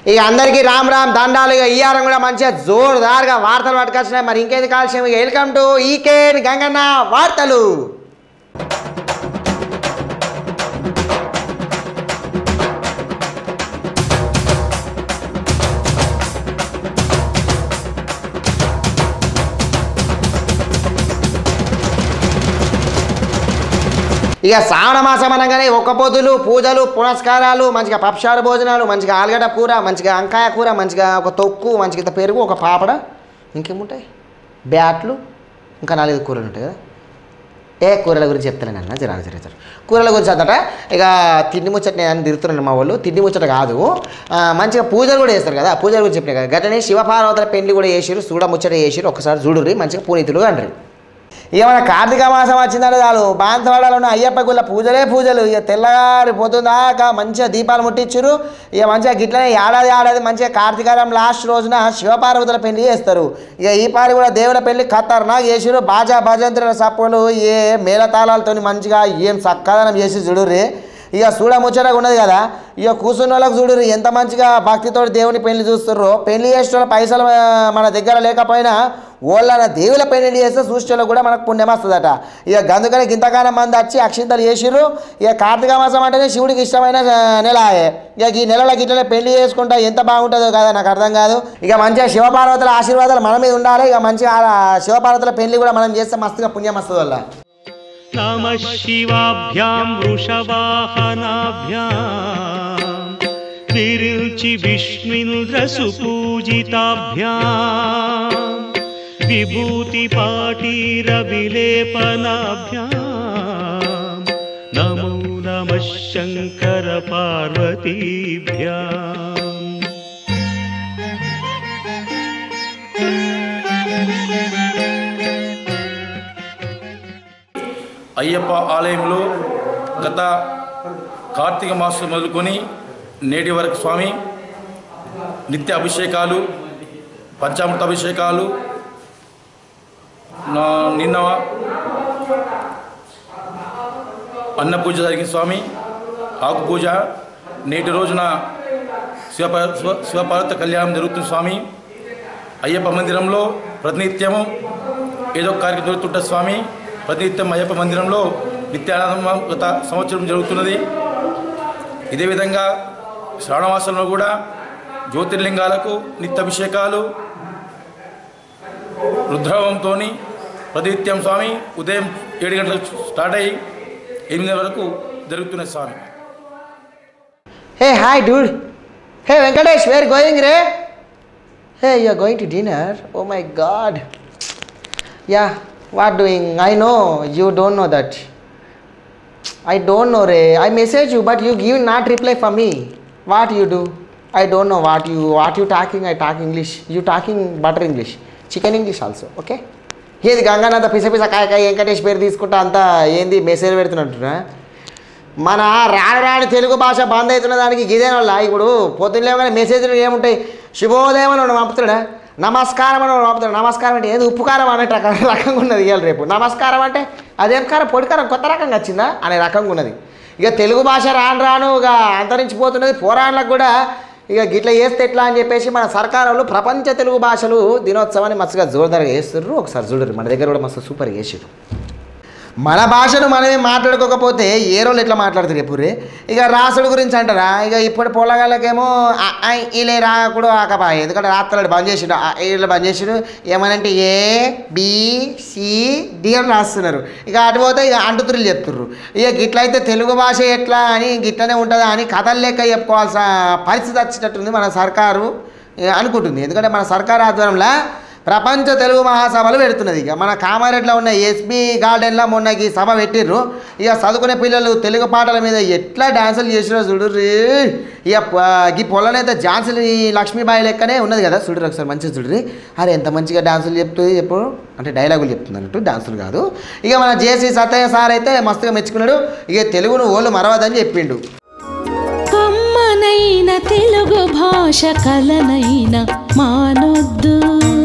ఇక అందరికీ రామ్ రామ్ దండాలు ఇక ఇయ్యారం కూడా మంచిగా జోరుదారుగా వార్తలు పట్టుకొచ్చినాయి మరి ఇంకేది కాల్సిన వెల్కమ్ టు ఈకేన్ గంగన్న వార్తలు ఇక శ్రావణ మాసం అనగానే ఒక్క పొద్దులు పూజలు పునస్కారాలు మంచిగా పప్షాలు భోజనాలు మంచిగా ఆలుగడ్డ కూర మంచిగా వంకాయ కూర మంచిగా ఒక తొక్కు మంచిగా ఇంత పెరుగు ఒక పాపడ ఇంకేముంటాయి బ్యాట్లు ఇంకా నాలుగు కూరలు ఉంటాయి కదా ఏ కూరల గురించి చెప్తాను అన్న జరా జర జర కూరల గురించి అందట ఇక తిండి ముచ్చట నేను తిరుగుతున్నాను మా వాళ్ళు తిండి ముచ్చట కాదు ఆ, మంచిగా పూజలు కూడా చేస్తారు కదా పూజల గురించి చెప్పిన కదా గట్టనే శివపార్వతుల పెళ్లి కూడా చేసిరు చూడ ముచ్చట చేసిరు ఒకసారి చూడుర్రి మంచిగా పునీతులు అంటారు ఇక మన కార్తీక మాసం వచ్చిందంటే చాలు బాంతవాడలో ఉన్న అయ్యప్ప గుళ్ళ పూజలే పూజలు ఇక తెల్లగారి పొద్దుదాకా మంచిగా దీపాలు ముట్టించురు ఇక మంచిగా గిట్లనే ఏడాది ఏడాది మంచిగా కార్తీకారం లాస్ట్ రోజున శివపార్వతుల పెళ్లి చేస్తారు ఇక ఈ పారి కూడా దేవుల పెళ్లి ఖతర్నాక్ చేసిరు బాజా భజంత్రుల సప్పులు ఏ మేళతాళాలతో మంచిగా ఏం సక్కదనం చేసి చూడుర్రి ఇక చూడ ముచ్చటగా ఉన్నది కదా ఇక కూర్చున్న వాళ్ళకి చూడుర్రి ఎంత మంచిగా భక్తితో దేవుని పెళ్లి చూస్తుర్రో పెళ్లి చేసిన వాళ్ళ పైసలు ఆ, మన దగ్గర లేకపోయినా ఓళ్ళ దేవుల పెళ్లి చేస్తే చూసేవాళ్ళకి కూడా మనకు పుణ్యం వస్తుందట ఇక గందుకనే ఇంతకాలం మంది వచ్చి అక్షింతలు చేసిర్రు ఇక కార్తీక మాసం అంటేనే శివుడికి ఇష్టమైన ఆ, నెల ఆయే. ఇక ఈ నెలలో గిట్లనే పెళ్లి చేసుకుంటా ఎంత బాగుంటుందో కదా నాకు అర్థం కాదు ఇక మంచిగా శివపార్వతుల ఆశీర్వాదాలు మన మీద ఉండాలి ఇక మంచిగా ఆ శివపార్వతుల పెళ్లి కూడా మనం చేస్తే మస్తుగా పుణ్యం వస్తుంది వల్ల नमः शिवाभ्यां वृषवाहनाभ्यां विरुचि विष्णुन्द्रसुपूजिताभ्यां विभूतिपाटीरविलेपनाभ्यां नमो नमः शङ्करपार्वतीभ्याम् అయ్యప్ప ఆలయంలో గత కార్తీక మాసం మొదలుకొని నేటి వరకు స్వామి నిత్య అభిషేకాలు పంచామృత అభిషేకాలు నా- నిన్న అన్న పూజ జరిగింది స్వామి ఆకు పూజ నేటి రోజున శివప శివ శివపార్వత కళ్యాణం జరుగుతుంది స్వామి అయ్యప్ప మందిరంలో ప్రతినిత్యము ఏదో ఒక కార్యక్రమం జరుగుతుంటుంది స్వామి ప్రతినిత్యం అయ్యప్ప మందిరంలో నిత్యానందం గత సంవత్సరం జరుగుతున్నది ఇదే విధంగా శ్రావణమాసంలో కూడా జ్యోతిర్లింగాలకు నిత్యాభిషేకాలు రుద్రవంతో ప్రతినిత్యం స్వామి ఉదయం ఏడు గంటలకు స్టార్ట్ అయ్యి ఎనిమిది వరకు జరుగుతున్నది స్వామి hey hi dude hey Venkatesh where going రే hey you are going to dinner oh my God yeah what doing I know you don't know that I don't know రే I message you but you give not reply for me what you do I don't know what you what you talking I talk English you talking butter English chicken English also okay ఏది గంగానంత పిస పిస కాయ కాయ వెంకటేష్ పేరు తీసుకుంటా అంతా ఏంది message పెడుతున్నట్టురా మన రాని రాని తెలుగు భాష బంద్ అవుతున్న దానికి ఇదే వల్ల ఇప్పుడు పొద్దున్న లేవగానే మెసేజ్లు ఏముంటాయి శుభోదయం అని ఒకడు పంపుతాడా నమస్కారం అని ఒకడు పంపుతాడు నమస్కారం అంటే ఏది ఉప్పు కారం అనే రకం రకంగా ఉన్నది ఇవాళ రేపు నమస్కారం అంటే అదేం కారం పొడి కారం కొత్త రకంగా వచ్చిందా అనే రకంగా ఉన్నది ఇక తెలుగు భాష రాను రాను ఇక అంతరించిపోతున్నది పోరాళ్ళకు కూడా ఇక గిట్ల చేస్తే ఎట్లా అని చెప్పేసి మన సర్కార్ వాళ్ళు ప్రపంచ తెలుగు భాషలు దినోత్సవాన్ని మస్తుగా జోరుదారుగా చేస్తుర్రు ఒకసారి చూడరు మన దగ్గర కూడా మస్తు సూపర్గా చేసిర్రు మన భాషను మనమే మాట్లాడుకోకపోతే ఏ రోజు ఎట్లా మాట్లాడతారు ఎప్పుడు ఇక రాసుడు గురించి అంటారా ఇక ఇప్పుడు పొలగాళ్ళకేమో ఆ, ఆ, ఈలే రాకుడు ఆకపాయ ఎందుకంటే రాత్రులు బంద్ చేసిండు ఆ, ఈళ్ళు బంద్ చేసిండు ఏమనంటే ఏ బి సి డి అని రాస్తున్నారు ఇక అటు పోతే ఇక అంటుతురులు చెప్తుర్రు ఇక గిట్లయితే తెలుగు భాష ఎట్లా అని గిట్లనే ఉంటుందా అని కథలు లెక్క చెప్పుకోవాల్సిన పరిస్థితి వచ్చినట్టుంది మన సర్కారు ఇక అనుకుంటుంది ఎందుకంటే మన సర్కారు ఆధ్వర్యంలో ప్రపంచ తెలుగు మహాసభలు పెడుతున్నది ఇక మన కామారెడ్డిలో ఉన్న ఎస్బి గార్డెన్లో మొన్న ఈ సభ పెట్టిర్రు ఇక చదువుకునే పిల్లలు తెలుగు పాటల మీద ఎట్లా డాన్సులు చేసిరో చూడుర్రి ఇక ప- ఈ పొలనైతే ఝాన్సీ లక్ష్మీబాయి లెక్కనే ఉన్నది కదా చూడరు ఒకసారి మంచిగా చూడరి అరే ఎంత మంచిగా డాన్సులు చెప్తుంది ఎప్పుడు అంటే డైలాగులు చెప్తుంది అన్నట్టు డాన్సులు కాదు ఇక మన జేసీ సత్తయ్య సార్ అయితే మస్తుగా మెచ్చుకున్నాడు ఇక తెలుగును ఓళ్ళు మరవదని చెప్పిండు కమ్మనైన తెలుగు భాష కలనైన మానొద్దు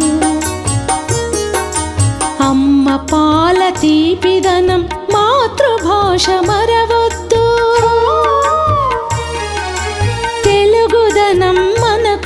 అమ్మ పాల తీపిదనం మాతృభాష మరవద్దు తెలుగుదనం మన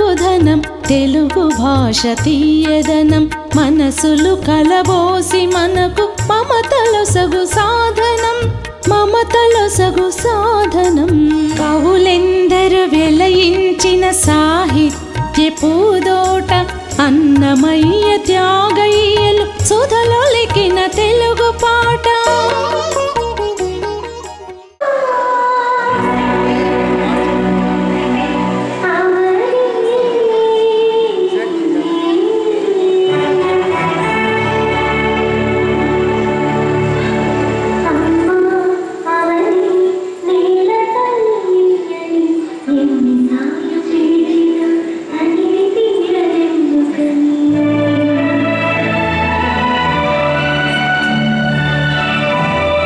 సాధనం తెలుగు భాష తీయదనం మనసులు కలబోసి మనకు మమతలొసగు సాధనం మమతలొసగు సాధనం కవులెందరు వెలయించిన సాహిత్య పూదోట అన్నమయ్య త్యాగయ్యలు సుధలొలికిన తెలుగు పాట తీరదెందుకని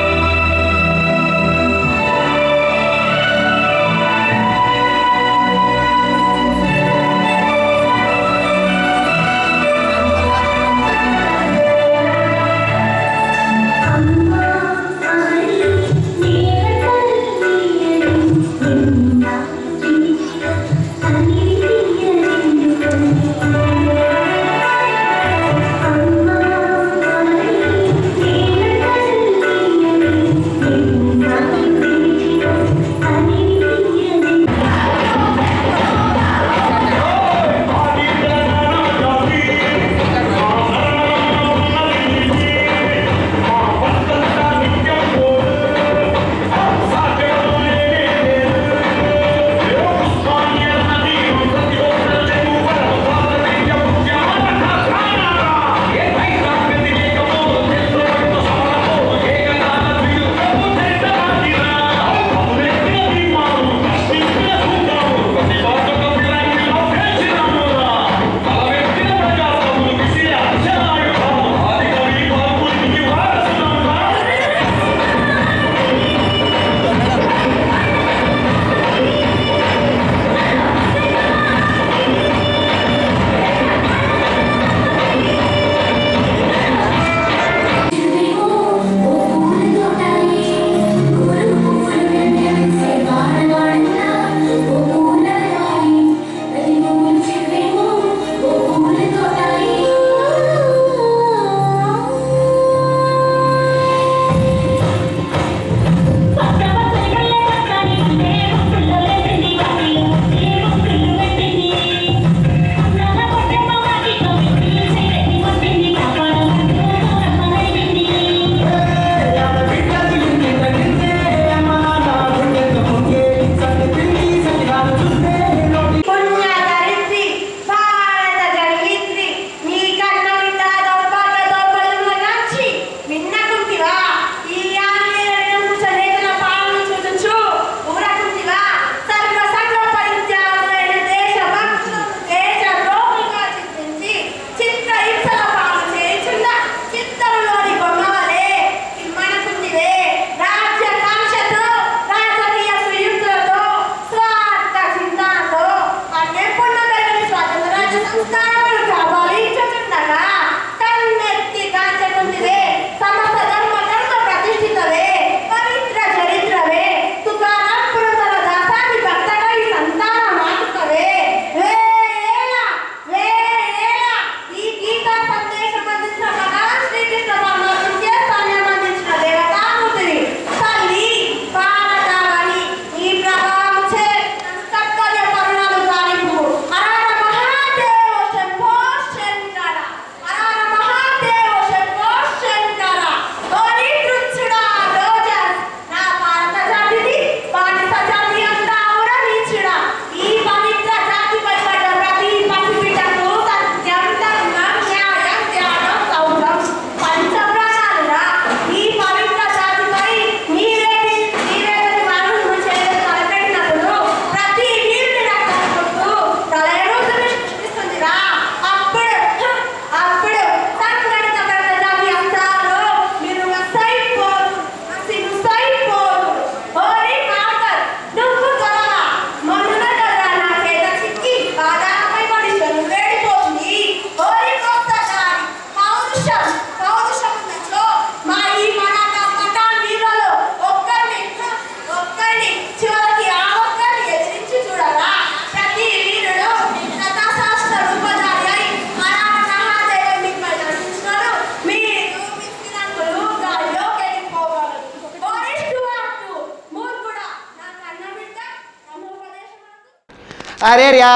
అరే ర్యా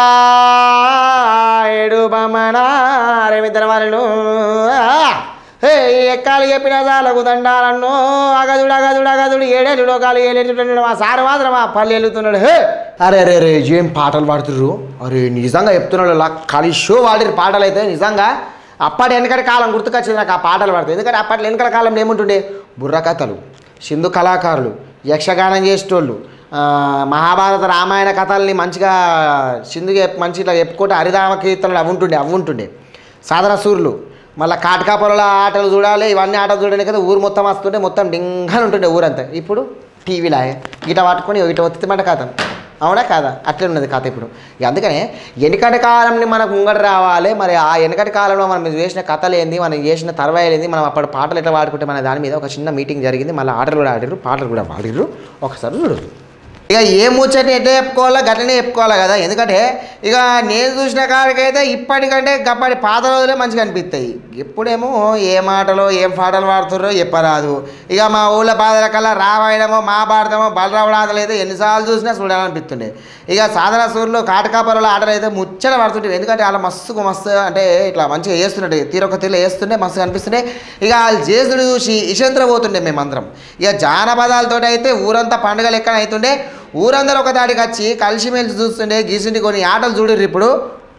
ఏడు బమ్మనా అరేమిద్దరు వాళ్ళు హే ఎక్కాలు చెప్పిన చాలకు దండాలన్నో అగదుడు అగదుడు అగదుడు ఏడేళ్ళు లోకాలు ఏలేళ్ళు మా సారు మాత్రం మా పల్లె వెళ్తున్నాడు హే అరే అరే అరే ఏం పాటలు పాడుతుర్రు అరే నిజంగా చెప్తున్నాడు లా ఖాళీ షో వాడిన పాటలు అయితే నిజంగా అప్పటి వెనకటి కాలం గుర్తుకొచ్చింది నాకు ఆ పాటలు పాడతాయి ఎందుకంటే అప్పటి వెనకటి కాలంలో ఏముంటుండే బుర్రకథలు సింధు కళాకారులు యక్షగానం చేసేటోళ్ళు ఆ, మహాభారత రామాయణ కథల్ని మంచిగా సింధుగా మంచిగా చెప్పుకుంటే హరిరామ కీర్తనలు అవి ఉంటుండే అవి ఉంటుండే సాధన సూర్యులు మళ్ళీ కాటకా పొలాల ఆటలు చూడాలి ఇవన్నీ ఆటలు చూడడానికి కదా ఊరు మొత్తం వస్తుంటే మొత్తం డింగని ఉంటుండే ఊరంతా ఇప్పుడు టీవీలో గిట పట్టుకొని ఇట ఒత్తిమంట కథ అవునా కాదా అట్లే ఉన్నది కథ ఇప్పుడు ఇక అందుకనే వెనకటి కాలంని మనకు ముంగట రావాలి మరి ఆ వెనకటి కాలంలో మనం చేసిన కథలు ఏంది మనం చేసిన తర్వాయలు ఏంది మనం అప్పటి పాటలు ఎట్లా పాడుకుంటే మన దాని మీద ఒక చిన్న మీటింగ్ జరిగింది మళ్ళీ ఆటలు కూడా ఆడిర్రు పాటలు కూడా పాడిర్రు ఒకసారి చూడు ఇక ఏ ముచ్చట్ని ఎట్లా చెప్పుకోవాలో గట్లనే చెప్పుకోవాలి కదా ఎందుకంటే ఇక నేను చూసిన కాడికైతే ఇప్పటికంటే గప్పటి పాత రోజులే మంచిగా అనిపిస్తాయి ఎప్పుడేమో ఏ మాటలో ఏం పాటలు పాడుతుర్రో చెప్పరాదు ఇక మా ఊళ్ళో పాదల కల్లా రామాయణమో మహాభారతమో బలరాముడు ఆటలు అయితే ఎన్నిసార్లు చూసినా చూడాలనిపిస్తుండే ఇక సాధన సూర్యులు కాటకాపరుల ఆటలు అయితే ముచ్చట పడుతుంటే ఎందుకంటే వాళ్ళ మస్తుకు మస్తు అంటే ఇట్లా మంచిగా వేస్తున్నట్టు తీరొక తీరులో వేస్తుండే మస్తుగా అనిపిస్తుండే ఇక వాళ్ళు చేసుడు చూసి ఇషంత్ర పోతుండే మేమందరం ఇక జానపదాలతో అయితే ఊరంతా పండుగ లెక్కన అవుతుండే ఊరందరూ ఒక దాడికి వచ్చి కలిసిమెలిసి చూస్తుండే గీసుండి కొన్ని ఆటలు చూడరు ఇప్పుడు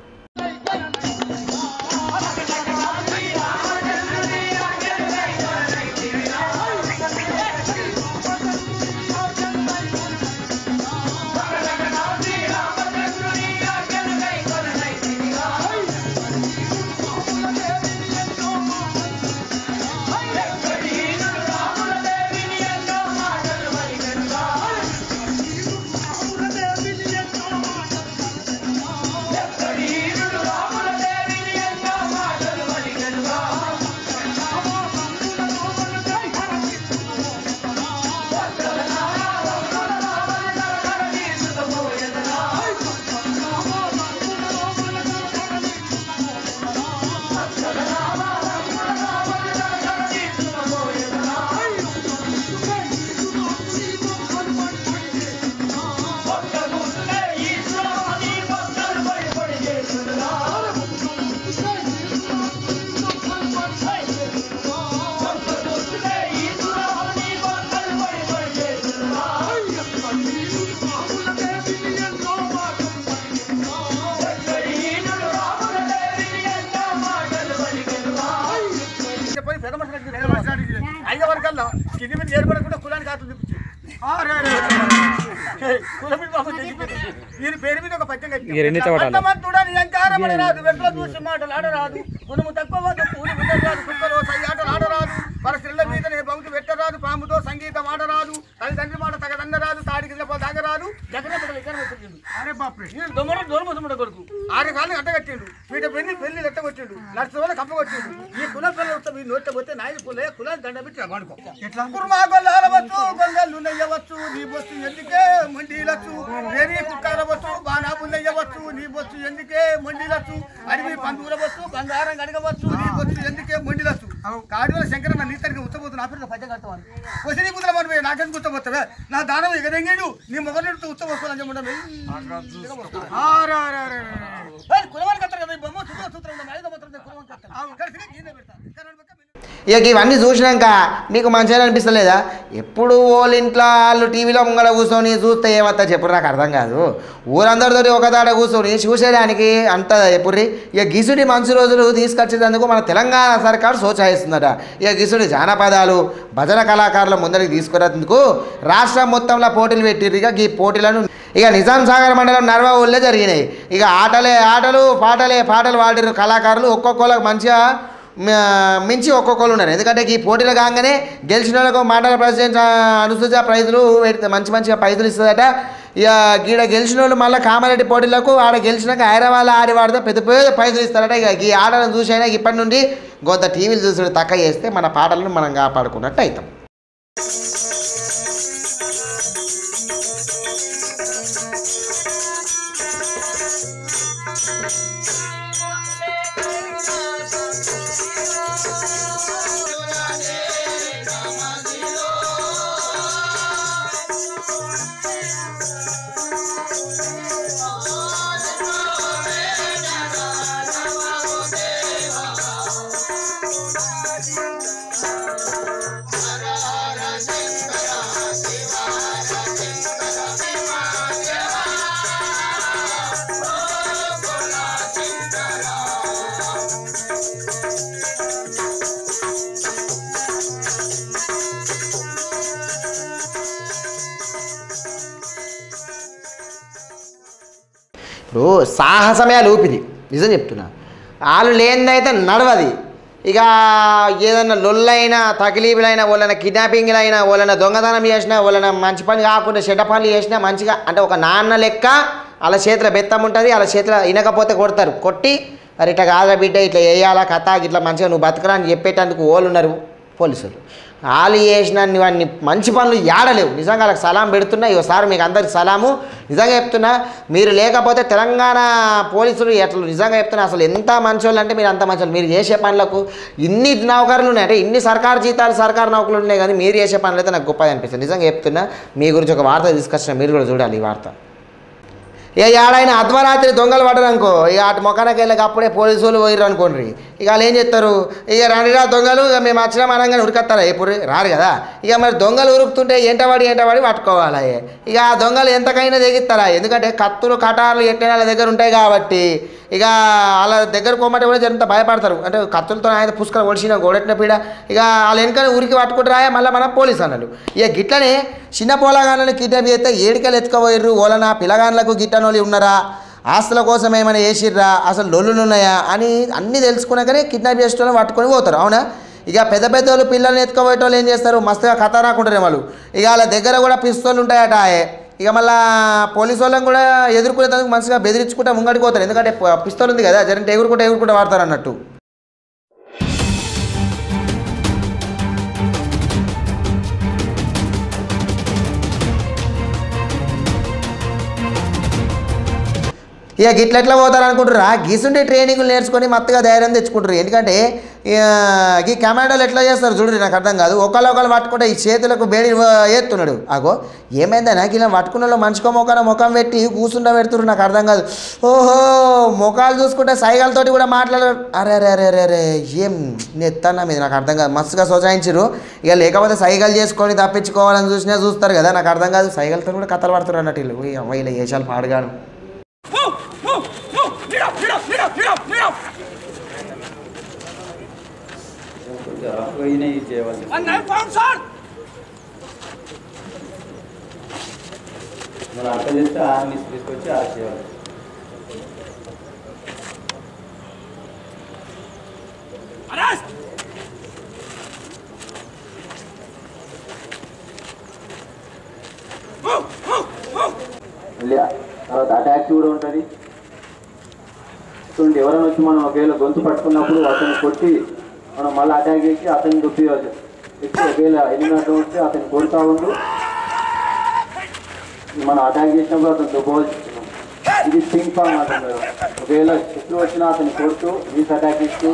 చెప్పని పెద్ద మనుషులు అయ్యే వరకల్లా కింది మీద ఏర్పడకుండా కులానికి ఆటలు చూపించి కులం మీద పాపం తెగిపోయింది. వీరి పేరు మీద ఒక పద్యం కట్టి అంతమంతుడని ఎంకారమని రాదు వెంటలో చూసి మాటలు ఆడరాదు గుణము తక్కువ వద్దు పూలు ఉండరాదు కుక్కలో సై ఆటలు ఆడరాదు పరిస్థితుల మీదనే బౌతు పెట్టరాదు పాముతో సంగీతం ఆడరాదు తల్లిదండ్రి మాట తగదన్నరాదు తాడికి తాగరాదు జగన్ ఇక్కడ పెట్టిండు అరే బాప్రే నేను దొమ్మడు దూరం దొమ్మడ కొడుకు ఆరు కాళ్ళు అట్టగట్టిండు వీట పెళ్లి పెళ్లి ఎట్టగొట్టిండు లక్ష రోజులు కప్పగొట్టిండు ఈ కులం పిల్లలు వస్తే మీ నోట పోతే నాయన కులే కులాన్ని దండ పెట్టి అనుకో ఎట్లా కుర్మా గొల్లారవచ్చు గొంగళ్ళు నెయ్యవచ్చు నీ బొస్సు ఎందుకే మండీలచ్చు రేణి కుక్కారవచ్చు బాణాబులు నెయ్యవచ్చు నీ బొస్సు ఎందుకే మండీలచ్చు అడవి పందులవచ్చు బంగారం గడగవచ్చు నీ బొస్సు ఎందుకే మండీలచ్చు కాడివల శంకరన్న నీ తనకి ఉత్తపోతున్నా ఆఫీసులో పద్య కడతామని వచ్చి నీ కుదర మనం నాకెందుకు ఉత్తపోతావే నా దానం ఎగదెంగిడు నీ మొగలుడితో ఉత్తపోస్తానని చెప్పడం కులవానికి కట్టారు కదా ఈ బొమ్మ సూత్ర సూత్రం ఉంది, ఐదో మాత్రం కులవానికి కట్టారు కలిసి ఈయన పెడతారు కర్ణాటక ఇక ఇవన్నీ చూసినాక మీకు మంచిగా అనిపిస్తలేదా ఎప్పుడు వాళ్ళ ఇంట్లో వాళ్ళు టీవీలో ముంగడ కూర్చొని చూస్తే ఏమత్తా చెప్పు నాకు అర్థం కాదు ఊరందరితో ఒక దాడ కూర్చొని చూసేదానికి అంత ఎప్పుడు ఇక గిసుడి మంచి రోజులు తీసుకొచ్చేందుకు మన తెలంగాణ సర్కారు సోచాయిస్తుందట ఇక గిసుడి జానపదాలు భజన కళాకారుల ముందరికి తీసుకునేందుకు రాష్ట్రం మొత్తంలో పోటీలు పెట్టిర్రు ఇక ఈ పోటీలను ఇక నిజాం సాగర్ మండలం నర్వా ఊళ్ళో జరిగినాయి ఇక ఆటలే ఆటలు పాటలే పాటలు పాడిన కళాకారులు ఒక్కొక్కరికి మంచిగా మ- మించి ఒక్కొక్కరు ఉన్నారు ఎందుకంటే ఈ పోటీలు కాగానే గెలిచిన వాళ్ళకు మండల ప్రెసిడెంట్ ఆ, అనుసూచ ప్రైజులు పెడితే మంచి మంచిగా ప్రైజులు ఇస్తుందట ఇక గీడ గెలిచిన వాళ్ళు మళ్ళీ కామారెడ్డి పోటీలకు ఆడ గెలిచినాక హైదరాబాద్ ఆడి వాడితే పెద్ద పెద్ద ప్రైజులు ఇస్తారట ఇక ఈ ఆటలను చూసి అయినా ఇప్పటి నుండి కొంత టీవీలు చూసి తక్కువ చేస్తే మన పాటలను మనం కాపాడుకున్నట్టు అవుతాం సాహసమే ఆ ఊపిరి నిజం చెప్తున్నా వాళ్ళు లేనిదైతే నడవది ఇక ఏదన్నా లొల్లైనా తకిలీబులైనా వాళ్ళని కిడ్నాపింగ్లైనా వాళ్ళని దొంగతనం చేసినా వాళ్ళని మంచి పని కాకుండా చెడ్డ పనులు చేసినా మంచిగా అంటే ఒక నాన్న లెక్క వాళ్ళ చేతిలో బెత్తం ఉంటుంది వాళ్ళ చేతిలో వినకపోతే కొడతారు కొట్టి మరి ఇట్లా కాదా బిడ్డ ఇట్లా వేయాలా కథ ఇట్లా మంచిగా నువ్వు బతకరా అని చెప్పేటందుకు వాళ్ళు ఉన్నారు పోలీసులు వాళ్ళు చేసిన వాడిని మంచి పనులు యాడలేవు నిజంగా వాళ్ళకి సలాం పెడుతున్నా ఒకసారి మీకు అందరికి సలాము నిజంగా చెప్తున్నా మీరు లేకపోతే తెలంగాణ పోలీసులు ఎట్లా నిజంగా చెప్తున్నా అసలు ఎంత మంచోళ్ళు అంటే మీరు అంత మంచోళ్ళు మీరు చేసే పనులకు ఇన్ని నౌకర్లు ఉన్నాయి అంటే ఇన్ని సర్కారు జీతాలు సర్కారు నౌకర్లు ఉన్నాయి కానీ మీరు చేసే పనులు అయితే నాకు గొప్పది అనిపిస్తుంది నిజంగా చెప్తున్నా మీ గురించి ఒక వార్త తీసుకొచ్చిన మీరు కూడా చూడాలి ఈ వార్త ఇక ఏడైనా అర్ధరాత్రి దొంగలు పడ్డారు అనుకో ఇక అటు మొక్కనకి వెళ్ళక అప్పుడే పోలీసు వాళ్ళు పోయిర్రు అనుకోండి ఇక వాళ్ళు ఏం చేస్తారు ఇక రండిరా దొంగలు ఇక మేము వచ్చిన మనంగానే ఉరికొస్తారా ఇప్పుడు రారు కదా ఇక మరి దొంగలు ఉరుకుతుంటే ఎంటవాడి ఎంటవాడి పట్టుకోవాలి ఇక ఆ దొంగలు ఎంతకైనా తెగిస్తారా ఎందుకంటే కత్తులు కటార్లు ఎట్టిన వాళ్ళ దగ్గర ఉంటాయి కాబట్టి ఇక వాళ్ళ దగ్గర కొమ్మటి కూడా జరంత భయపడతారు అంటే కత్తులతో ఆయన పుష్కర ఒడిచిన గోడెట్టిన పీడ ఇక వాళ్ళ వెనకాల ఊరికి పట్టుకుంటారా మళ్ళీ మన పోలీస్ అన్నలు ఇక గిట్లనే చిన్న పోలగాళ్ళని కిడ్నాప్ చేస్తే ఏడికలు ఎత్తుకోపోయిర్రు ఓలన పిల్లగాళ్ళకు గిట్టనోళ్ళు ఉన్నారా ఆస్తుల కోసం ఏమైనా వేసిర్రా అసలు లొల్లులు ఉన్నాయా అని అన్నీ తెలుసుకున్నాకనే కిడ్నాప్ చేసేటోళ్ళని పట్టుకొని పోతారు అవునా ఇక పెద్ద పెద్ద వాళ్ళు పిల్లల్ని ఎత్తుకోబోయేటోళ్ళు ఏం చేస్తారు మస్తుగా కథ రాకుంటారే వాళ్ళు ఇక వాళ్ళ దగ్గర కూడా పిస్తోళ్ళు ఉంటాయట ఆయే ఇక మళ్ళా పోలీసు వాళ్ళని కూడా ఎదుర్కొనేందుకు మంచిగా బెదిరించుకుంటా ముంగడికి పోతారు ఎందుకంటే పిస్తోల్ ఉంది కదా జరంటే ఎగురుకుంటా ఎగురుకుంటా వాడతారు అన్నట్టు ఇక గిట్ల ఎట్లా పోతారు అనుకుంటారా గీసుంటే ట్రైనింగ్లు నేర్చుకొని మత్తుగా ధైర్యం తెచ్చుకుంటారు ఎందుకంటే ఇక ఈ కమాండోలు ఎట్లా చేస్తారు చూడండి నాకు అర్థం కాదు ఒకళ్ళు ఒకళ్ళు పట్టుకుంటే ఈ చేతులకు వేడి ఎత్తున్నాడు అగో ఏమైందనా ఇలా పట్టుకున్న వాళ్ళు మనిషికో మొక్కన ముఖం పెట్టి కూర్చుండ పెడుతున్నారు నాకు అర్థం కాదు ఓహో ముఖాలు చూసుకుంటే సైగలతోటి కూడా మాట్లాడారు అరే అరే అరే అరే అరే ఏం నెత్తన్నా మీద నాకు అర్థం కాదు మస్తుగా సోచాయించారు ఇక లేకపోతే సైగలు చేసుకొని తప్పించుకోవాలని చూసినా చూస్తారు కదా నాకు అర్థం కాదు సైగలతో కూడా కథలు పడుతున్నారు అన్నట్టు వీళ్ళు ఈ అమ్మాయి ఇలా వేషాలు పాడుగాను మనం అర్థం చేస్తే ఆమె తీసుకొచ్చి ఆ చేయాలి మళ్ళీ తర్వాత అటాక్ కూడా ఉంటుంది చూడండి ఎవరైనా వచ్చి మనం ఒకవేళ గొంతు పట్టుకున్నప్పుడు అతన్ని కొట్టి మనం మళ్ళీ అటాక్ చేసి అతన్ని దుప్పివచ్చు ఎక్కి ఒకవేళ ఎలిమినేట్ వస్తే అతన్ని కొడుతూ ఉండు మనం అటాక్ చేసినప్పుడు అతను దుబ్బవచ్చు ఇది పింక్ ఫామ్ అతను ఒకవేళ శత్రువు వచ్చినా అతన్ని కొడుతూ వీస్ అటాక్ ఇస్తూ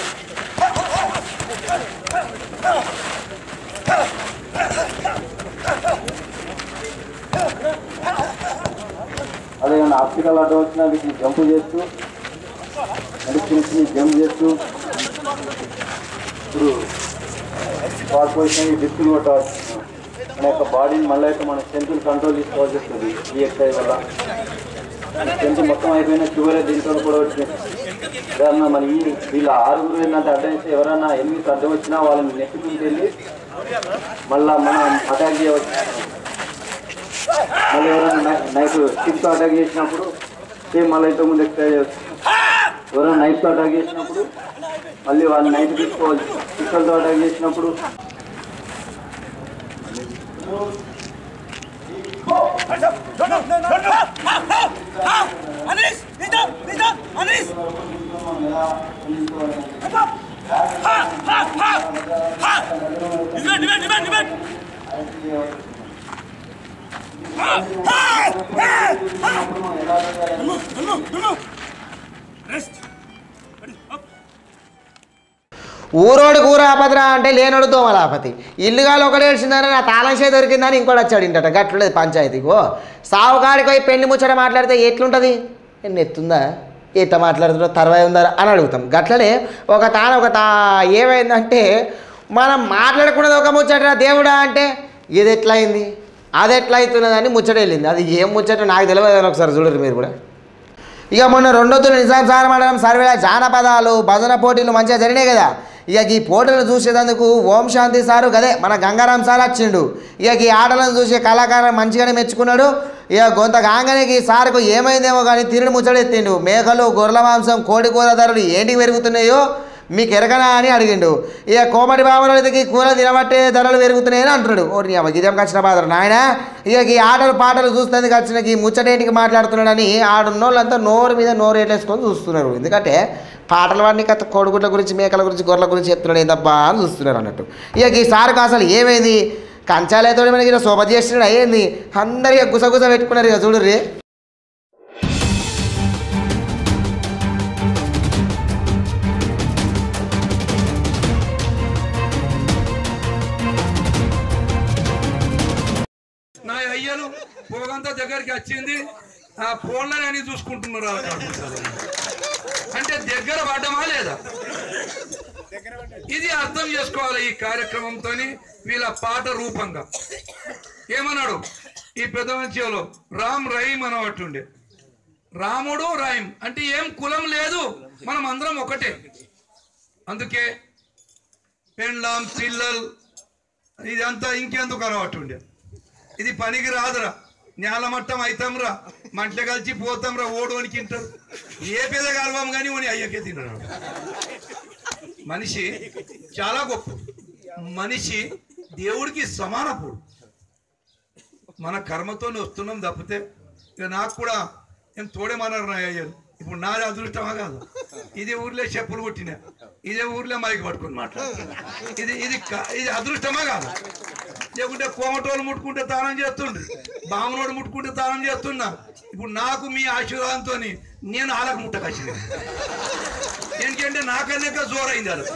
అదే ఏమైనా ఆప్టికల్ అడ్డం వచ్చినా వీటిని జంప్ చేస్తూ అంటే చిన్న చిన్న జంప్ చేస్తూ ఇప్పుడు స్పాట్ పొజిషన్ డిస్కులు కొట్టవచ్చు మన యొక్క బాడీని మళ్ళీ అయితే మన స్ట్రెంత్ కంట్రోల్ చేసుకోవాల్సి వస్తుంది ఈ ఎక్సర్సైజ్ వల్ల స్ట్రెంత్ మొత్తం అయిపోయిన షుగర్ దీంతో కూడా వచ్చింది ఎవరన్నా మన ఈ వీళ్ళ ఆరుగురు ఏంటంటే అడ్డం ఇస్తే ఎవరన్నా ఎనిమిది అడ్డం వచ్చినా వాళ్ళని నెక్కుతుంటే వెళ్ళి మళ్ళీ మనం అటాక్ చేయవచ్చు మళ్ళీ ఎవరైనా నైఫ్ స్టిక్తో అటాక్ చేసినప్పుడు సేమ్ మళ్ళీ ఇంతకుముందు ఎక్సర్సైజ్ చేస్తాం ఎవరైనా నైఫ్తో అటాక్ చేసినప్పుడు మళ్ళీ వాళ్ళు నైఫ్ తీసుకోవాలి పిక్కలతో అటాక్ చేసినప్పుడు ఊరోడు కూర ఆపదరా అంటే లేనోడు దోమల ఆపతి ఇల్లుగాలు ఒకటి ఏడ్చిందని నా తాళం చేయి దొరికిందని ఇంకోటి వచ్చాడు ఇంటట గట్లుండదు పంచాయతీకో సావుకాడికి పోయి పెళ్లి ముచ్చట మాట్లాడితే ఎట్లుంటుంది ఎన్ని ఎత్తుందా ఎట్ట మాట్లాడుతుందో తర్వాయి ఉందా అని అడుగుతాం గట్లనే ఒక తాన ఒక తా ఏమైందంటే మనం మాట్లాడుకున్నది ఒక ముచ్చట దేవుడా అంటే ఇది ఎట్లయింది అది ఎట్లా అవుతున్నదని ముచ్చట వెళ్ళింది అది ఏం ముచ్చట నాకు తెలియదు అని ఒకసారి చూడరు మీరు కూడా ఇక మొన్న రెండొద్దులు నిజాం సార్ మండలం సర్వేల జానపదాలు భజన పోటీలు మంచిగా జరిగినాయి కదా ఇక ఈ పోటీలు చూసేందుకు ఓం శాంతి సారు గదే మన గంగారాం సార్ వచ్చిండు ఇక ఈ ఆటలను చూసే కళాకారులు మంచిగానే మెచ్చుకున్నాడు ఇక కొంత కాగానే ఈ సార్కు ఏమైందేమో కానీ తిరిగి ముచ్చడెత్తిండు మేకలు గొర్రెల మాంసం కోడి కూర ధరలు ఏంటికి పెరుగుతున్నాయో మీకు ఎరగనా అని అడిగిండు ఇక కోమటి బాబులకి కూర తినబట్టే ధరలు పెరుగుతున్నాయని అంటున్నాడు ఓరి అమ్మ గిజం కచ్చిన బాధ నాయన ఇక ఈ ఆటలు పాటలు చూస్తుంది వచ్చిన ఈ ముచ్చటేంటికి మాట్లాడుతున్నాడని ఆడున్నోళ్ళంతా నోరు మీద నోరు ఎట్లేసుకొని చూస్తున్నారు ఎందుకంటే పాటలు వాడిని కథ కోడిగుడ్ల గురించి మేకల గురించి గొర్రెల గురించి చెప్తున్నాడు ఏందబ్బా అని చూస్తున్నారు అన్నట్టు ఇక ఈ సార్కు అసలు ఏమైంది కంచాలతో మనకి ఇలా శోభ చేస్తున్నాడు అయ్యింది అందరికీ గుసగుస పెట్టుకున్నారు ఇక చూడుర్రి నా అయ్యలు పోగంతా దగ్గరికి వచ్చింది ఆ ఫోన్లని అని చూసుకుంటున్నారు వాళ్ళ కాకుండా. అంటే దగ్గర పడ్డమా లేదా ఇది అర్థం చేసుకోవాలి ఈ కార్యక్రమంతో వీళ్ళ పాట రూపంగా ఏమన్నాడు ఈ పెద్ద మంచిలో రామ్ రహీం అనబట్టుండే రాముడు రాయిం అంటే ఏం కులం లేదు మనం అందరం ఒకటే అందుకే పెండ్లాం పిల్లలు ఇదంతా ఇంకెందుకు అనబట్టుండే ఇది పనికి రాదురా నేలమట్టం అవుతాంరా మంట కలిసి పోతాంరా ఓడు అని తింటారు ఏ పెద్ద గర్వం కానీ ఓని అయ్యకే తిన్నాడు మనిషి చాలా గొప్ప మనిషి దేవుడికి సమానపుడు మన కర్మతోనే వస్తున్నాం తప్పితే ఇక నాకు కూడా ఏం తోడేమన్నారు నా అయ్యారు ఇప్పుడు నాది అదృష్టమా కాదు ఇదే ఊర్లో చెప్పులు కొట్టినా ఇదే ఊర్లో మైక్ పట్టుకొని మాట్లాడు ఇది ఇది క- ఇది అదృష్టమా కాదు లేకుంటే కోమటోళ్ళు ముట్టుకుంటే దానం చేస్తుండ్రు బామనోడు ముట్టుకుంటే దానం చేస్తున్నా ఇప్పుడు నాకు మీ ఆశీర్వాదంతో నేను ఆలకు ముట్ట కసింది ఎందుకంటే నాకన్నా జోరైంది అది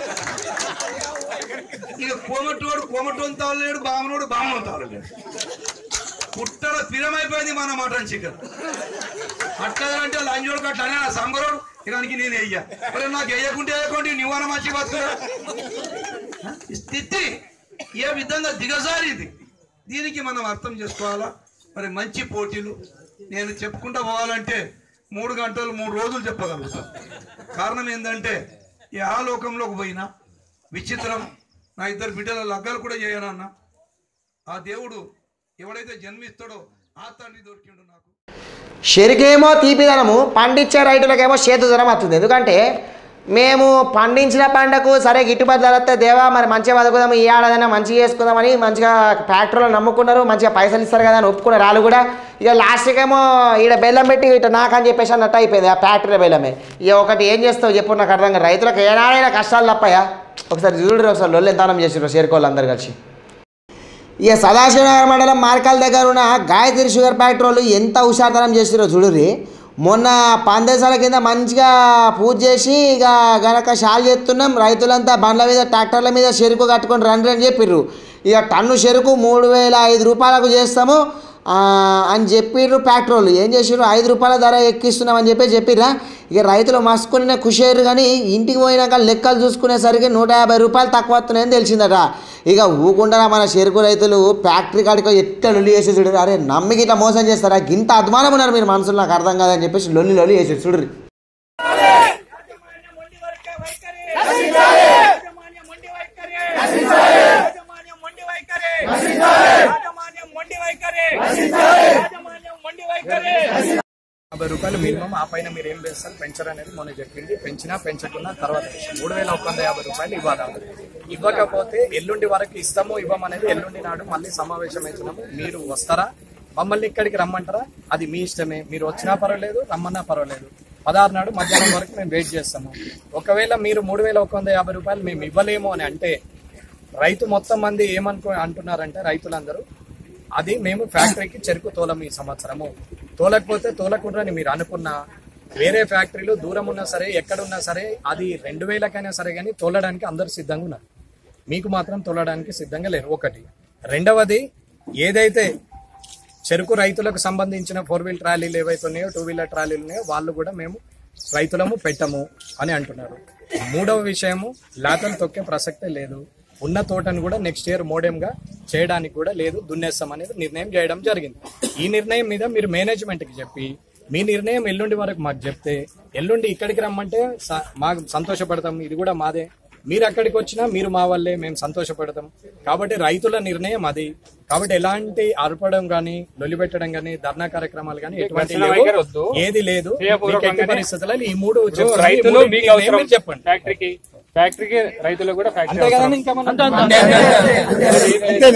ఇక కోమటోడు కోమటోని తాగలేడు బామనోడు బామనోడు తాగలేడు పుట్టల పిరమైపోయింది మన మటన్ చికెన్ అట్లా అంటే లంజోడు అట్లా అనే సంబరోడు ఇకానికి నేను వెయ్యా మరి నాకు వేయకుంటే వేయకుంటే నువ్వన మంచి బతుకురా ఈ స్థితి ఏ విధంగా దిగజారింది దీనికి మనం అర్థం చేసుకోవాలా మరి మంచి పోటీలు నేను చెప్పుకుంటా పోవాలంటే మూడు గంటలు మూడు రోజులు చెప్పగలుగుతా కారణం ఏంటంటే ఈ ఆ లోకంలోకి పోయినా విచిత్రం నా ఇద్దరు బిడ్డల లగ్గాలు కూడా చేయనన్నా ఆ దేవుడు ఎవడైతే జన్మిస్తాడో ఆ తండ్రి దొరికిండు నాకు చెరుకేమో తీపిదనము పండించే రైతులకేమో చేతుదనం వస్తుంది ఎందుకంటే మేము పండించిన పంటకు సరే గిట్టుబాటు ధర వస్తే దేవా మరి మంచిగా బతుకుదాం ఈ ఏడాదైనా మంచిగా చేసుకుందామని మంచిగా ఫ్యాక్టరీలో నమ్ముకున్నారు మంచిగా పైసలు ఇస్తారు కదా అని ఒప్పుకున్నారు వాళ్ళు కూడా ఇక లాస్ట్కి ఏమో ఈడ బెల్లం పెట్టి ఇట నాకని చెప్పేసి అన్నట్టు అయిపోయింది ఆ ఫ్యాక్టరీ బెల్లమే ఇక ఒకటి ఏం చేస్తావు చెప్పు నాకు అర్థం కాదు రైతులకు ఏనాడైనా కష్టాలు తప్పయా ఒకసారి చూడరు ఒకసారి లొల్లి ఎంతనం చేసారు చేరుకోవాలి అందరు కలిసి ఇక సదాశివనగర్ మండలం మార్కాల దగ్గర ఉన్న గాయత్రి షుగర్ ఫ్యాక్టరీ వాళ్ళు ఎంత హుషారుతనం చేసిరో చూడుర్రి మొన్న పందేశాల కింద మంచిగా పూజ చేసి ఇక గనక షాల్ చేస్తున్నాం రైతులంతా బండ్ల మీద ట్రాక్టర్ల మీద చెరుకు కట్టుకొని రండి అని చెప్పిర్రు ఇక టన్ను చెరుకు మూడు వేల ఐదు రూపాయలకు చేస్తాము ఆ, అని చెప్పిర్రు ఫ్యాక్టరీ వాళ్ళు ఏం చేసిర్రు ఐదు రూపాయల ధర ఎక్కిస్తున్నాం అని చెప్పి చెప్పిర్రా ఇక రైతులు మసుకుని ఖుషి అయ్యారు కానీ ఇంటికి పోయినాక లెక్కలు చూసుకునేసరికి నూట యాభై రూపాయలు తక్కువ వస్తున్నాయని తెలిసిందట ఇక ఊకుండా మన చెరుకు రైతులు ఫ్యాక్టరీ కాడికి ఎట్లా లొల్లి చేసి చూడరు అరే నమ్మికి ఇట్లా మోసం చేస్తారా గింత అద్మానం ఉన్నారు మీరు మనసులో నాకు అర్థం కాదని చెప్పేసి లొల్లి లొల్లి చేసి చూడరు యాభై రూపాయలు మినిమం ఆ పైన మీరు ఏం చేస్తారు పెంచరు అనేది మొన్న చెప్పింది పెంచినా పెంచకున్నా తర్వాత విషయం. మూడు వేల ఒక వంద యాభై రూపాయలు ఇవ్వాలి ఇవ్వకపోతే ఎల్లుండి వరకు ఇస్తాము ఇవ్వమనేది ఎల్లుండి నాడు మళ్ళీ సమావేశం అవుతున్నాము మీరు వస్తారా మమ్మల్ని ఇక్కడికి రమ్మంటారా అది మీ ఇష్టమే మీరు వచ్చినా పర్వాలేదు రమ్మన్నా పర్వాలేదు పదహారు నాడు మధ్యాహ్నం వరకు మేము వెయిట్ చేస్తాము ఒకవేళ మీరు మూడు వేల ఒక వంద యాభై రూపాయలు మేము ఇవ్వలేము అని అంటే రైతు మొత్తం మంది ఏమనుకో అంటున్నారంటే రైతులందరూ అది మేము ఫ్యాక్టరీకి చెరుకు తోలం ఈ సంవత్సరము తోలకపోతే తోలకుండ్రని మీరు అనుకున్న వేరే ఫ్యాక్టరీలు దూరం ఉన్నా సరే ఎక్కడున్నా సరే అది రెండు వేలకైనా సరే కానీ తోలడానికి అందరు సిద్ధంగా ఉన్నారు మీకు మాత్రం తోలడానికి సిద్ధంగా లేరు ఒకటి రెండవది ఏదైతే చెరుకు రైతులకు సంబంధించిన ఫోర్ వీల్ ట్రాలీలు ఏవైతే ఉన్నాయో టూ వీలర్ ట్రాలీలు ఉన్నాయో వాళ్ళు కూడా మేము రైతులము పెట్టము అని అంటున్నారు మూడవ విషయము లాతలు తొక్కే ప్రసక్తే లేదు ఉన్న తోటను కూడా నెక్స్ట్ ఇయర్ మోడెంగా చేయడానికి కూడా లేదు దున్నేస్తాం అనేది నిర్ణయం చేయడం జరిగింది ఈ నిర్ణయం మీద మీరు మేనేజ్మెంట్కి చెప్పి మీ నిర్ణయం ఎల్లుండి వరకు మాకు చెప్తే ఎల్లుండి ఇక్కడికి రమ్మంటే స- మాకు సంతోషపడతాం ఇది కూడా మాదే మీరు అక్కడికి వచ్చినా మీరు మా వల్లే మేము సంతోషపడతాం కాబట్టి రైతుల నిర్ణయం అది కాబట్టి ఎలాంటి అర్పడం గానీ లొలిపెట్టడం గానీ ధర్నా కార్యక్రమాలు గానీ ఎటువంటి ఘర్షణ లేవు. వైఖరి వద్దు. ఏది లేదు స్వీయపూర్వకంగానే మీకు ఎట్టి పరిస్థితులలో ఈ మూడు ఇప్పుడు చెప్తున్నాను. ఈ రైతులు మూడు మీకు నిర్ణయం అవసరం మీరు చెప్పండి ఫ్యాక్టరీకి ఫ్యాక్టరీకి రైతులు కూడా ఫ్యాక్టరీ అంతే అవసరం. కదండి ఇంకా మనం- అంతే, అంతే. అంతే, అంతే, అంతే.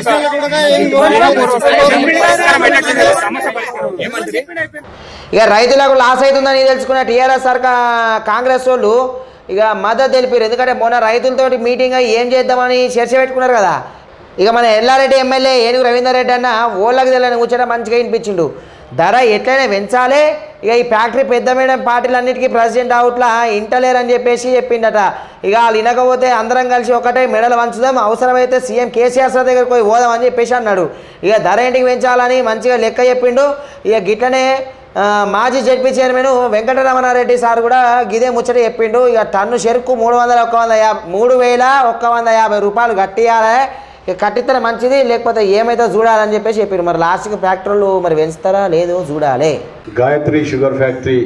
సమస్య పరిష్కారం ఏమంటారు ఇక రైతులకు లాస్ అవుతుందని తెలుసుకున్న టీఆర్ఎస్ సర్కార్ కాంగ్రెస్ వాళ్ళు ఇక మద్దతు తెలిపారు ఎందుకంటే మొన్న రైతులతోటి మీటింగ్ అయ్యి ఏం చేద్దామని చర్చ పెట్టుకున్నారు కదా ఇక మన ఎల్లారెడ్డి ఎమ్మెల్యే ఏనుగు రవీందర్ రెడ్డి అన్న ఓళ్ళకి తెలియని కూర్చొని మంచిగా వినిపించిండు ధర ఎట్లయినా పెంచాలి ఇక ఈ ఫ్యాక్టరీ పెద్ద మేడం పార్టీలన్నిటికీ ప్రెసిడెంట్ అవుట్లా ఇంటలేరని చెప్పేసి చెప్పిండట ఇక వాళ్ళు వినకపోతే అందరం కలిసి ఒకటే మెడలు వంచుదాం అవసరమైతే సీఎం కేసీఆర్ సార్ దగ్గరికి పోయి పోదాం అని చెప్పేసి అన్నాడు ఇక ధర ఇంటికి పెంచాలని మంచిగా లెక్క చెప్పిండు ఇక గిట్లనే ఆ, మాజీ జడ్పీ చైర్మన్ వెంకటరమణారెడ్డి సార్ కూడా గిదే ముచ్చట చెప్పిండు ఇక టన్ను చెరుకు మూడు వందల ఒక్క వంద యాభై మూడు వేల ఒక్క వంద యాభై రూపాయలు కట్టియాలి ఇక కట్టిస్తే మంచిది లేకపోతే ఏమైతే చూడాలని చెప్పేసి చెప్పారు మరి లాస్ట్కి ఫ్యాక్టరీలు మరి పెంచుతారా లేదో చూడాలి గాయత్రి షుగర్ ఫ్యాక్టరీ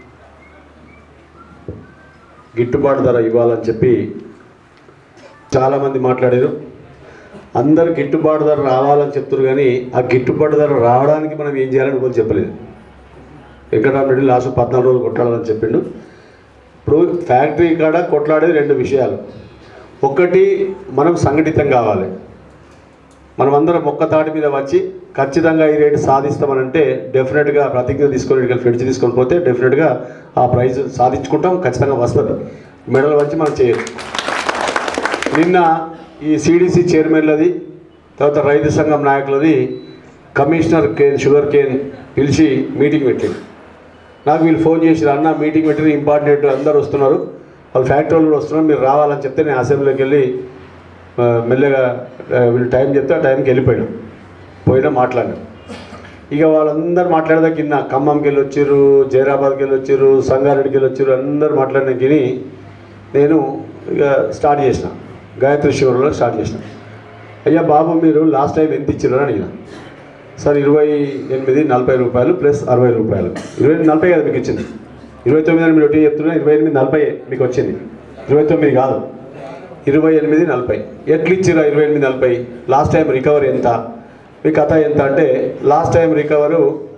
గిట్టుబాటు ధర ఇవ్వాలని చెప్పి చాలామంది మాట్లాడారు అందరు గిట్టుబాటు ధర రావాలని చెప్తారు కానీ ఆ గిట్టుబాటు ధర రావడానికి మనం ఏం చేయాలని కూడా చెప్పలేదు వెంకటరామరెడ్డి లాస్ట్ పద్నాలుగు రోజులు కొట్లాడాలని చెప్పిండు ఇప్పుడు ఫ్యాక్టరీ కాడ కొట్లాడేది రెండు విషయాలు ఒకటి మనం సంఘటితం కావాలి మనమందరం ఒక్క తాటి మీద వచ్చి ఖచ్చితంగా ఈ రేటు సాధిస్తామనంటే డెఫినెట్గా ప్రతిజ్ఞ తీసుకొని ఇక్కడికి ఫ్రిడ్జ్ తీసుకొని పోతే డెఫినెట్గా ఆ ప్రైజ్ సాధించుకుంటాం ఖచ్చితంగా వస్తుంది మెడల్ వచ్చి మనం చేయొచ్చు నిన్న ఈ సిడిసి చైర్మన్లది తర్వాత రైతు సంఘం నాయకులది కమిషనర్ కేన్ షుగర్ కేన్ పిలిచి మీటింగ్ పెట్టింది నాకు వీళ్ళు ఫోన్ చేసి అన్న మీటింగ్ పెట్టిన ఇంపార్టెంట్ అందరు వస్తున్నారు వాళ్ళు ఫ్యాక్టరీ వాళ్ళు కూడా వస్తున్నారు మీరు రావాలని చెప్తే నేను అసెంబ్లీకి వెళ్ళి ఆ, మెల్లగా ఆ, వీళ్ళు టైం చెప్తే ఆ టైంకి వెళ్ళిపోయాను పోయినా మాట్లాడినాం ఇక వాళ్ళందరూ మాట్లాడదాక కింద ఖమ్మంకి వెళ్ళి వచ్చారు జైరాబాద్కి వెళ్ళి వచ్చారు సంగారెడ్డికి వెళ్ళి వచ్చారు అందరూ మాట్లాడిన కిని నేను ఇక స్టార్ట్ చేసిన గాయత్రి షుగర్లో స్టార్ట్ చేసిన అయ్యా బాబు మీరు లాస్ట్ టైం ఎంత ఇచ్చారు అని అడిగిన సార్ ఇరవై ఎనిమిది నలభై రూపాయలు ప్లస్ అరవై రూపాయలు ఇరవై ఎనిమిది నలభై కదా మీకు ఇచ్చింది ఇరవై తొమ్మిది అని మీరు ఒకటి చెప్తున్నా ఇరవై ఎనిమిది నలభై మీకు వచ్చింది ఇరవై తొమ్మిది కాదు ఇరవై ఎనిమిది నలభై ఎట్లు ఇచ్చిరా ఇరవై ఎనిమిది నలభై లాస్ట్ టైం రికవర్ ఎంత మీ కథ ఎంత అంటే last time recover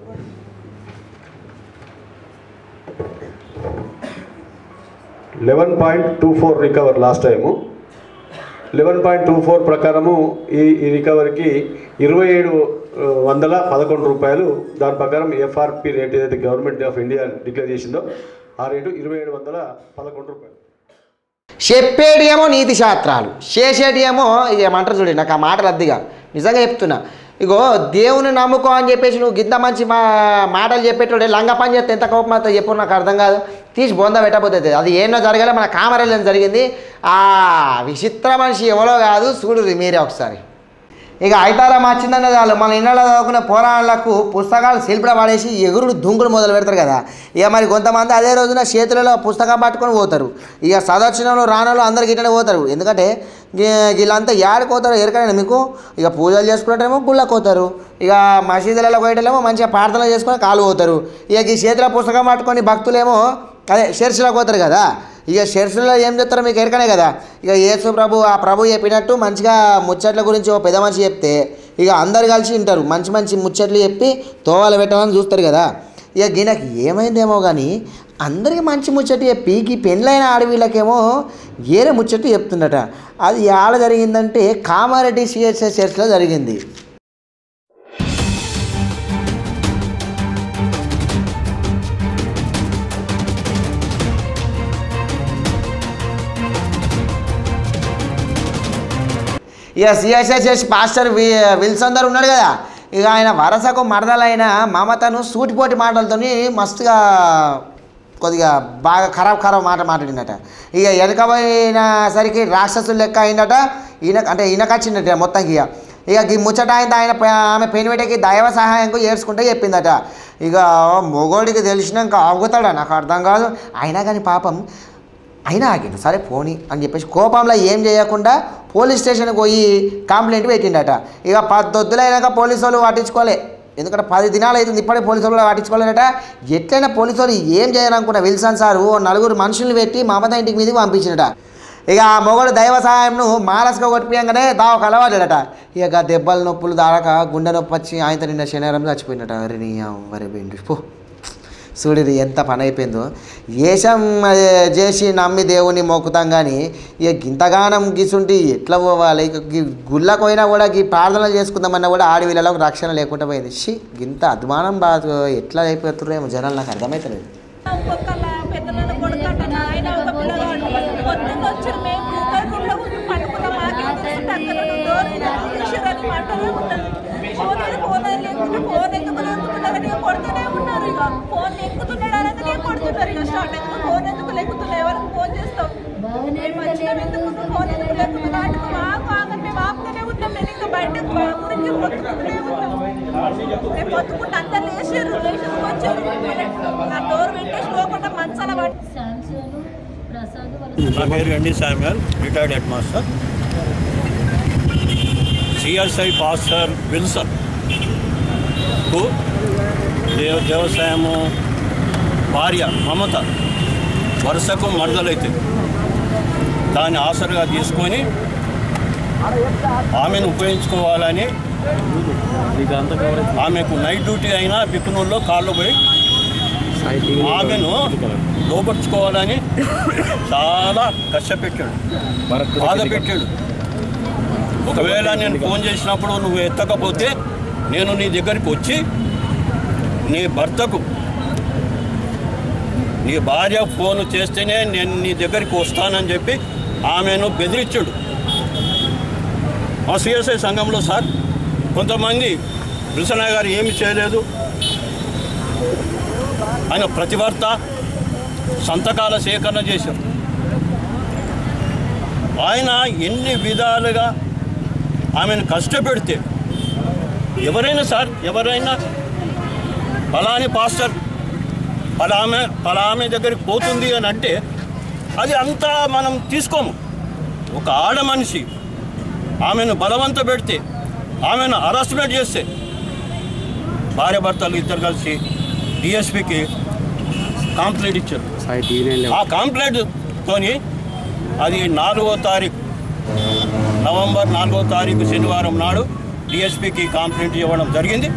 eleven point two four recover last time eleven point two four ప్రకారము ఈ ఈ రికవరీకి ఇరవై ఏడు ఆ, వందల పదకొండు రూపాయలు దాని ప్రకారం ఎఫ్ఆర్పి రేట్ ఏదైతే గవర్నమెంట్ ఆఫ్ ఇండియా డిక్లేర్ చేసిందో ఆ రేటు ఇరవై ఏడు వందల పదకొండు రూపాయలు చెప్పేటి ఏమో నీతి శాస్త్రాలు చేసేటి ఏమో ఇక ఏమంటారు చూడండి నాకు ఆ మాటలు అద్దిగా నిజంగా చెప్తున్నా ఇగో దేవుని నమ్ముకో అని చెప్పేసి నువ్వు గింత మంచి మా మాటలు చెప్పేటోడే లంగ పని చేస్తే ఎంత కోపం అవుతుందో చెప్పు నాకు అర్థం కాదు తీసి బొంద పెట్టబోతుంది అది ఏమో జరగాలి మన కామరేళ్ళని జరిగింది ఆ విచిత్ర మనిషి ఎవరో కాదు చూడుర్రి మీరే ఒకసారి ఇక ఐతారం వచ్చిందన్న చాలు మన ఇళ్ళలో చదువుకున్న పోరాళ్ళకు పుస్తకాలు శిల్పడ పడేసి ఎగురుడు దుంకుడు మొదలు పెడతారు కదా ఇక మరి కొంతమంది అదే రోజున చేతులలో పుస్తకం పట్టుకొని పోతారు ఇక చదవచ్చినలో రానలో అందరికి ఇట్లనే పోతారు ఎందుకంటే గీ- వీళ్ళంతా యాడికి పోతారో ఎరకనే మీకు ఇక పూజలు చేసుకునేటేమో గుళ్ళకి పోతారు ఇక మసీదులలో పోయేటేమో మంచిగా ప్రార్థన చేసుకొని కాలు పోతారు ఇక ఈ చేతిలో పుస్తకం పట్టుకొని భక్తులేమో అదే చర్చిలోకి పోతారు కదా ఇక చర్చిలో ఏం చెప్తారో మీకు ఎరకనే కదా ఇక యేసు ప్రభు ఆ ప్రభు చెప్పినట్టు మంచిగా ముచ్చట్ల గురించి ఓ పెద్ద మనిషి చెప్తే ఇక అందరు కలిసి వింటారు మంచి మంచి ముచ్చట్లు చెప్పి తోవాలు పెట్టమని చూస్తారు కదా ఇక ఈయనకి ఏమైందేమో కానీ అందరికీ మంచి ముచ్చట చెప్పి ఈ పెళ్ళైన ఆడవీళ్ళకేమో ఏరే ముచ్చట చెప్తుండట అది ఆడ జరిగిందంటే కామారెడ్డి సిఎస్ఎస్ చర్చ్లో జరిగింది ఇక సిఎస్ఎస్ పాస్టర్ వి విల్సన్ గారు ఉన్నాడు కదా ఇక ఆయన వరసకు మరదలైన మమతను సూటిపోటి మాటలతోని మస్తుగా కొద్దిగా బాగా ఖరాబ్ ఖరాబ్ మాట మాట్లాడిందట ఇక వెనకపోయిన సరికి రాక్షసులు లెక్క అయిందట ఈయన అంటే ఈయనకొచ్చిందట మొత్తంకి ఇక ఇక ఈ ముచ్చట ఆయన ఆయన ప- ఆమె పెనిమిటికి దైవ సహాయంకు ఏడ్చుకుంటే చెప్పిందట ఇక మొగోడికి తెలిసినాక ఆగుతాడా నాకు అర్థం కాదు అయినా కానీ పాపం అయినా ఆగిండు సరే పోనీ అని చెప్పేసి కోపంలో ఏం చేయకుండా పోలీస్ స్టేషన్కి పోయి కంప్లైంట్ పెట్టిండట ఇక పద్దొద్దులైనాక పోలీసు వాళ్ళు పట్టించుకోలే ఎందుకంటే పది దినాలు అవుతుంది ఇప్పుడే పోలీసు వాళ్ళు పట్టించుకోలేదట ఎట్లయినా పోలీసు వాళ్ళు ఏం చేయాలనుకున్న విల్సన్ సారు ఓ నలుగురు మనుషుల్ని పెట్టి మమత ఇంటికి మీదకి పంపించినట ఇక ఆ మొగడు దైవ సహాయంను మానసిక కొట్టిపోయంగానే దావ కలవాడట ఇక దెబ్బల నొప్పులు దాడక గుండె నొప్పి వచ్చి ఆయనతో నిన్న శనివారం చచ్చిపోయినట అరే నీ వరే బెండు పో చూడు ఎంత పని అయిపోయిందో ఏషం అదే చేసి నమ్మి దేవుని మొక్కుతాం కానీ ఇక గింతగానం గీసుంటి ఎట్లా పోవాలి ఇక గి- గుళ్ళకు పోయినా కూడా ఈ ప్రార్థనలు చేసుకుందామన్నా కూడా ఆడవిళ్ళలో రక్షణ లేకుండా పోయింది షీ గింత అధ్వానం బాగా ఎట్లా అయిపోతున్నారేమో జనాలు నాకు అర్థమవుతలేదు పెద్దలను కొడుకంట ఆయన ఒక పిల్లగాడు పొద్దున్న వచ్చారు మేము కూకర్ రూమ్లో కూర్చొని పడుకున్నాం మాకే తెలిసి అక్కడ డోర్ తీసిరని మాటలే ఉన్నది ఫోన్ ఏది ఫోన్ అది లేకుంటే ఫోన్ ఎందుకు లేకుతున్నారని ఇక కొడుతూనే ఉన్నారు ఇక ఫోన్ ఎక్కుతున్నాడు అనగానే కొడుతున్నారు ఇక స్టార్ట్ ఎందుకు ఫోన్ ఎందుకు లేకుతున్నాయి ఎవరికి ఫోన్ చేస్తాం మేము వచ్చినాం ఎందుకు నువ్వు ఫోన్ ఎందుకు లేకుతున్నా అంటే నువ్వు ఆగు ఆగని మేము ఆపుతూనే ఉన్నాం మేము ఇంకా బయటకు ఊరికి పొత్తుకుంటూనే ఉన్నాం మేము పొత్తుకుంటే అందరు లేచారు లేచి వచ్చారు ఆ డోర్ పెట్టేసి లోపల మంచాల పట్టి నా పేరు Gandi Samuel retired head master CSI pastor Wilson కు దేవ దేవసాయము భార్య మమత వరుసకు మరదలైతే దాన్ని ఆసరుగా తీసుకొని ఆమెను ఉపయోగించుకోవాలని ఆమెకు నైట్ డ్యూటీ అయినా బిక్కునూరులో కాళ్ళు పోయి ఆమెను లోపరుచుకోవాలని చాలా కష్టపెట్టాడు బాధ పెట్టాడు ఒకవేళ నేను ఫోన్ చేసినప్పుడు నువ్వు ఎత్తకపోతే నేను నీ దగ్గరికి వచ్చి నీ భర్తకు నీ భార్య ఫోన్ చేస్తేనే నేను నీ దగ్గరికి వస్తానని చెప్పి ఆమెను బెదిరించాడు మా సిఎస్ఐ సంఘంలో సార్ కొంతమంది కృష్ణయ్య గారు ఏమి చేయలేదు ఆయన ప్రతివార్త సంతకాల సేకరణ చేశారు ఆయన ఎన్ని విధాలుగా ఆమెను కష్టపెడితే ఎవరైనా సార్ ఎవరైనా ఫలాని పాస్టర్ ఫలామె ఫలామె దగ్గరికి పోతుంది అని అంటే అది అంతా మనం తీసుకోము ఒక ఆడ మనిషి ఆమెను బలవంత పెడితే ఆమెను హరాస్మెంట్ చేస్తే భార్య భర్తలు ఇద్దరు కలిసి డిఎస్పికి కాంప్లైంట్ ఇచ్చారు ఆ కాంప్లైంట్ తోని అది నాలుగో తారీఖు నవంబర్ నాలుగో తారీఖు శనివారం నాడు డిఎస్పికి కాంప్లైంట్ ఇవ్వడం జరిగింది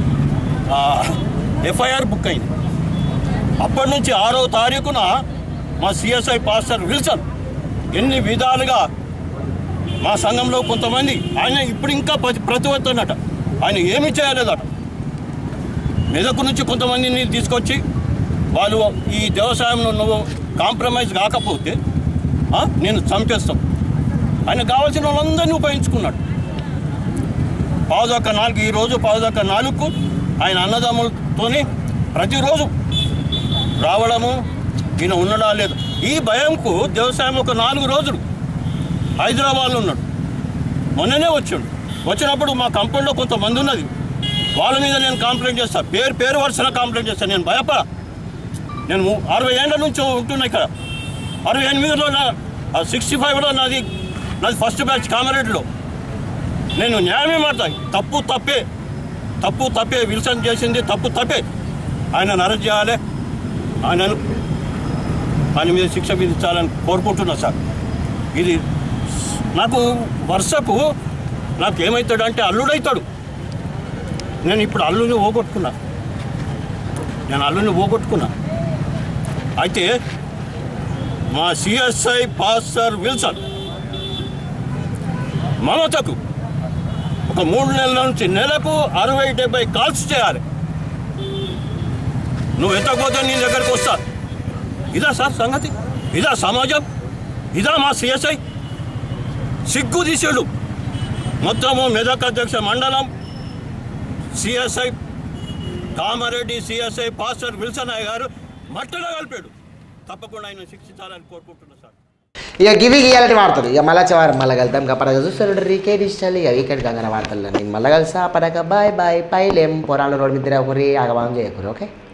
ఎఫ్ఐఆర్ బుక్ అయింది అప్పటి నుంచి ఆరో తారీఖున మా సిఎస్ఐ పాస్టర్ విల్సన్ ఎన్ని విధాలుగా మా సంఘంలో కొంతమంది ఆయన ఇప్పుడు ఇంకా ప్రతి ప్రతివద్దన్నట ఆయన ఏమీ చేయలేదట మెదకు నుంచి కొంతమందిని తీసుకొచ్చి వాళ్ళు ఈ వ్యవసాయంలో నువ్వు కాంప్రమైజ్ కాకపోతే ఆ, నేను చంపేస్తాం ఆయన కావాల్సిన వాళ్ళందరినీ ఉపయోగించుకున్నాడు పావుదక్క నాలుగు ఈరోజు పావుదక్క నాలుగుకు ఆయన అన్నదమ్ములతోని ప్రతిరోజు రావడము ఈయన ఉండడా లేదు ఈ భయంకు వ్యవసాయం ఒక నాలుగు రోజులు హైదరాబాద్లో ఉన్నాడు మొన్ననే వచ్చాడు వచ్చినప్పుడు మా కంపెనీలో కొంతమంది ఉన్నది వాళ్ళ మీద నేను కంప్లైంట్ చేస్తాను పేరు పేరు వరుసన కంప్లైంట్ చేస్తాను నేను భయపడ నేను ము- అరవై ఏళ్ళ నుంచి ఉంటున్నా ఇక్కడ అరవై ఎనిమిదిలో నా సిక్స్టీ ఫైవ్లో నాది నాది ఫస్ట్ బ్యాచ్ కామారెడ్డిలో నేను న్యాయమే మాడతాను తప్పు తప్పే తప్పు తప్పే విల్సన్ చేసింది తప్పు తప్పే ఆయన అరెస్ట్ చేయాలి ఆయనను ఆయన మీద శిక్ష విధించాలని కోరుకుంటున్నా సార్ ఇది నాకు వర్షపు నాకు ఏమవుతాడు అంటే అల్లుడవుతాడు నేను ఇప్పుడు అల్లుని పోగొట్టుకున్నా నేను అల్లుని పోగొట్టుకున్నా అయితే మా సిఎస్ఐ పాస్టర్ విల్సన్ మమతకు ఒక మూడు నెలల నుంచి నెలకు అరవై డెబ్బై కాల్స్ చేయాలి నువ్వు ఎత్తకపోతే నీ దగ్గరికి వస్తా ఇదా సార్ సంగతి ఇదా సమాజం ఇదా మా సిఎస్ఐ సిగ్గు తీసాడు మొత్తము మెదక్ అధ్యక్ష మండలం CSI Kamareddy CSI pastor Wilson అయ్య గారు మట్టిలో కలిపాడు తప్పకుండా ఆయన శిక్షించాలని కోరుకుంటున్నా సార్ ఇక గివి గీయాలంటే వాడతారు ఇక మళ్ళీ వారం మళ్ళీ కలుద్దాం ఇంకా పడక చూస్తారు రీకే డిజిటల్ ఇక వీకెండ్ గంగన వార్తల్లో నేను మళ్ళీ కలిసా పడక బాయ్ బాయ్ పైలేం పొరాలు రోడ్డు మీద ఒకరి ఆగమనం చేయకూరు ఓకే